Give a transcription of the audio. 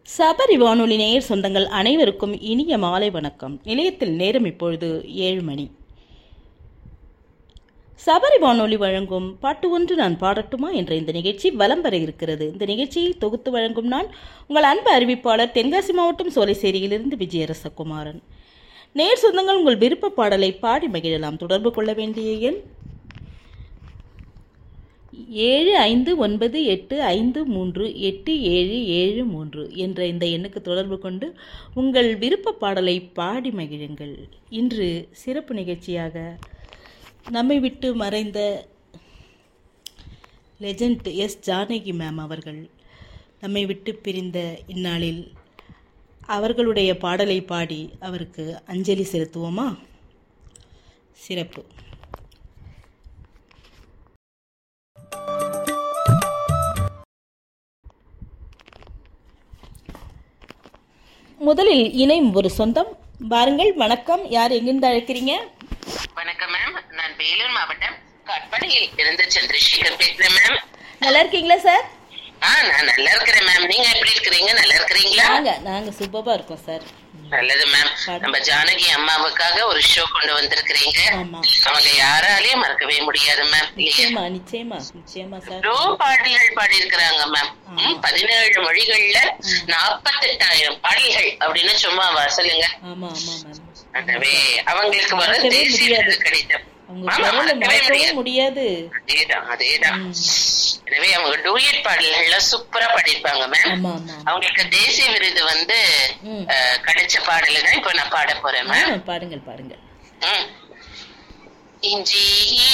சபரி வானொலி நேயர் சொந்தங்கள் அனைவருக்கும் இனிய மாலை வணக்கம் நிலையத்தில் நேரம் இப்பொழுது ஏழு மணி சபரி வானொலி வழங்கும் பாட்டு ஒன்று நான் பாடட்டுமா என்ற இந்த நிகழ்ச்சி வலம் வர இருக்கிறது இந்த நிகழ்ச்சியை தொகுத்து வழங்கும் நான் உங்கள் அன்பு அறிவிப்பாளர் தென்காசி மாவட்டம் சோலைசேரியிலிருந்து விஜயரசகுமாரன் நேர் சொந்தங்கள் உங்கள் விருப்ப பாடலை பாடி மகிழலாம் தொடர்பு கொள்ள வேண்டிய எண் ஏழு ஐந்து ஒன்பது எட்டு ஐந்து மூன்று எட்டு ஏழு ஏழு மூன்று என்ற இந்த எண்ணுக்கு தொடர்பு கொண்டு உங்கள் விருப்ப பாடலை பாடி மகிழுங்கள் இன்று சிறப்பு நிகழ்ச்சியாக நம்மை விட்டு மறைந்த லெஜண்ட் எஸ் ஜானகி மேம் அவர்கள் நம்மை விட்டு பிரிந்த இந்நாளில் அவர்களுடைய பாடலை பாடி அவருக்கு அஞ்சலி செலுத்துவோமா சிறப்பு முதலில் இணையும் ஒரு சொந்தம் பாருங்கள் வணக்கம் யார் எங்கிருந்து அழைக்கிறீங்க வணக்கம் மேம் நான் வேலூர் மாவட்டம் கட்படியில் இருந்து சந்திரசேகர் பேசுறேன் மேம் நல்லா இருக்கீங்களா சார் ஆ நான் நல்லா இருக்கிறேன் மேம் நீங்க எப்படி இருக்கிறீங்க நல்லா இருக்கிறீங்களா நாங்க நாங்க சூப்பரா இருக்கோம் சார் நல்லது மேம் நம்ம ஜானகி அம்மாவுக்காக ஒரு ஷோ கொண்டு வந்திருக்கிறீங்க ஆமா அவங்க யாராலையும் மறக்கவே முடியாது மேம் இல்லையா நிச்சயமா நிச்சயமா நிச்சயமா சார் எவ்வளோ பாடல்கள் பாடியிருக்கிறாங்க மேம் ம், பதினேழு மொழிகள்ல நாற்பத்தெட்டாயிரம் பாடல்கள் அப்படின்னு சும்மா வா சொல்லுங்க ஆமா ஆமா மேம் எனவே அவங்களுக்கு வர மறக்கவே தேசிய முடியாது. விருது கிடைத்தது அவங்க ஆமா, குரலை மறக்கவே மறக்கவும் முடியாது. முடியாது அதேதான் அதேதான் ம். எனவே அவங்க டூயட் பாடல்கள்லாம் சூப்பரா பாடியிருப்பாங்க மேம் ஆமா ஆமா அவங்களுக்கு தேசிய விருது வந்து ம். அஹ், கிடைச்ச பாடலை தான் இப்ப நான் பாட போறேன் மேம் ஆ, பாடுங்கள் பாடுங்கள் ம். இஞ்சி